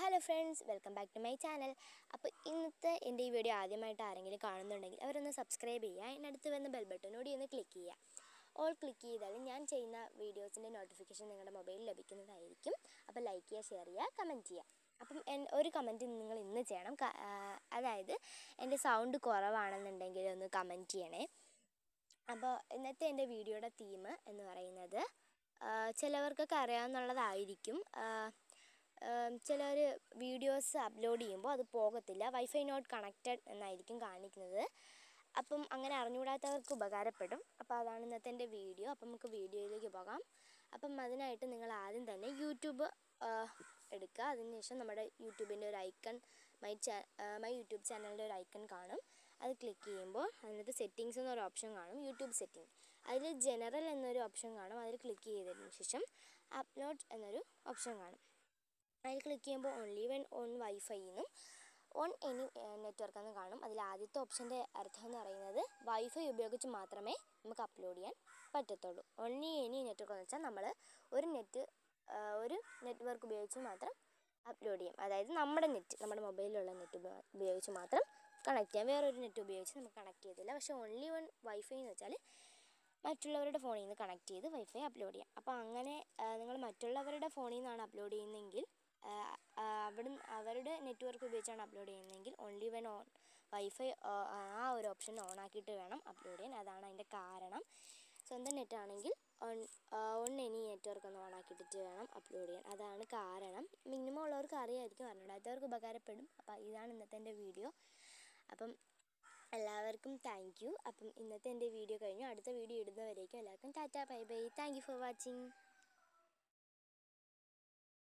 hello friends welcome back to my channel അപ്പോൾ ഇന്നത്തെ എൻ്റെ ഈ വീഡിയോ ആദ്യമായിട്ട് ആരെങ്കിലും കാണുന്നുണ്ടെങ്കിൽ അവരൊന്ന് സബ്സ്ക്രൈബ് ചെയ്യുക അതിനടുത്ത് വന്ന് ബെൽ ബട്ടനോട് ഒന്ന് ക്ലിക്ക് ചെയ്യുക ഓൾ ക്ലിക്ക് ചെയ്താൽ ഞാൻ ചെയ്യുന്ന വീഡിയോസിൻ്റെ നോട്ടിഫിക്കേഷൻ നിങ്ങളുടെ മൊബൈലിൽ ലഭിക്കുന്നതായിരിക്കും അപ്പോൾ ലൈക്ക് ചെയ്യുക ഷെയർ ചെയ്യുക കമൻറ്റ് ചെയ്യുക അപ്പം എൻ ഒരു കമൻറ്റ് നിങ്ങൾ ഇന്ന് ചെയ്യണം ക- ആ, അതായത് എൻ്റെ സൗണ്ട് കുറവാണെന്നുണ്ടെങ്കിൽ ഒന്ന് കമൻറ്റ് ചെയ്യണേ അപ്പോൾ ഇന്നത്തെ എൻ്റെ വീഡിയോയുടെ തീം എന്ന് പറയുന്നത് ആ, ചിലവർക്കൊക്കെ അറിയാവുന്നതായിരിക്കും ചിലർ വീഡിയോസ് അപ്ലോഡ് ചെയ്യുമ്പോൾ അത് പോകത്തില്ല വൈഫൈ നോട്ട് കണക്റ്റഡ് എന്നായിരിക്കും കാണിക്കുന്നത് അപ്പം അങ്ങനെ അറിഞ്ഞുകൂടാത്തവർക്ക് ഉപകാരപ്പെടും അപ്പോൾ അതാണ് ഇന്നത്തെ എൻ്റെ വീഡിയോ അപ്പം നമുക്ക് വീഡിയോയിലേക്ക് പോകാം അപ്പം അതിനായിട്ട് നിങ്ങൾ ആദ്യം തന്നെ യൂട്യൂബ് എടുക്കുക അതിനുശേഷം നമ്മുടെ യൂട്യൂബിൻ്റെ ഒരു ഐക്കൺ മൈ ചാ മൈ യൂട്യൂബ് ചാനലിൻ്റെ ഒരു ഐക്കൺ കാണും അത് ക്ലിക്ക് ചെയ്യുമ്പോൾ അതിനകത്ത് സെറ്റിങ്സ് എന്നൊരു ഓപ്ഷൻ കാണും യൂട്യൂബ് സെറ്റിംഗ് അതിൽ ജനറൽ എന്നൊരു ഓപ്ഷൻ കാണും അതിൽ ക്ലിക്ക് ചെയ്തതിന് ശേഷം അപ്ലോഡ് എന്നൊരു ഓപ്ഷൻ കാണും അതിൽ ക്ലിക്ക് ചെയ്യുമ്പോൾ ഓൺലി വെൻ ഓൺ വൈഫൈ എന്നും ഓൺ എനി നെറ്റ്വർക്ക് എന്ന് കാണും അതിൽ ആദ്യത്തെ ഓപ്ഷൻ്റെ അർത്ഥം എന്ന് പറയുന്നത് വൈഫൈ ഉപയോഗിച്ച് മാത്രമേ നമുക്ക് അപ്ലോഡ് ചെയ്യാൻ പറ്റത്തുള്ളൂ ഓൺലി എനി നെറ്റ്വർക്ക് എന്ന് വെച്ചാൽ നമ്മൾ ഒരു നെറ്റ് ഒരു നെറ്റ്വർക്ക് ഉപയോഗിച്ച് മാത്രം അപ്ലോഡ് ചെയ്യും അതായത് നമ്മുടെ നെറ്റ് നമ്മുടെ മൊബൈലിലുള്ള നെറ്റ് ഉപയോഗിച്ച് മാത്രം കണക്ട് ചെയ്യാം വേറൊരു നെറ്റ് ഉപയോഗിച്ച് നമുക്ക് കണക്ട് ചെയ്തില്ല പക്ഷേ ഓൺലി വൺ വൈഫൈ എന്ന് വെച്ചാൽ മറ്റുള്ളവരുടെ ഫോണിൽ നിന്ന് കണക്ട് ചെയ്ത് വൈഫൈ അപ്ലോഡ് ചെയ്യാം അപ്പോൾ അങ്ങനെ നിങ്ങൾ മറ്റുള്ളവരുടെ ഫോണിൽ നിന്നാണ് അപ്ലോഡ് ചെയ്യുന്നതെങ്കിൽ അവിടെ അവരുടെ നെറ്റ്വർക്ക് ഉപയോഗിച്ചാണ് അപ്ലോഡ് ചെയ്യുന്നതെങ്കിൽ ഓൺലി വെൻ ഓൺ വൈഫൈ ആ ഒരു ഓപ്ഷൻ ഓൺ ആക്കിയിട്ട് വേണം അപ്ലോഡ് ചെയ്യാൻ അതാണ് അതിൻ്റെ കാരണം സ്വന്തം നെറ്റ് ആണെങ്കിൽ ഓൺ ഓൺ എനി നെറ്റ്വർക്ക് ഒന്ന് ഓൺ ആക്കിയിട്ട് വേണം അപ്ലോഡ് ചെയ്യാൻ അതാണ് കാരണം മിനിമം ഉള്ളവർക്ക് അറിയാമായിരിക്കും അറിഞ്ഞിടാത്തവർക്ക് ഉപകാരപ്പെടും അപ്പോൾ ഇതാണ് ഇന്നത്തെ എൻ്റെ വീഡിയോ അപ്പം എല്ലാവർക്കും താങ്ക് യു അപ്പം ഇന്നത്തെ എൻ്റെ വീഡിയോ കഴിഞ്ഞു അടുത്ത വീഡിയോ ഇടുന്നവരേക്കും എല്ലാവർക്കും tata bye bye thank you for watching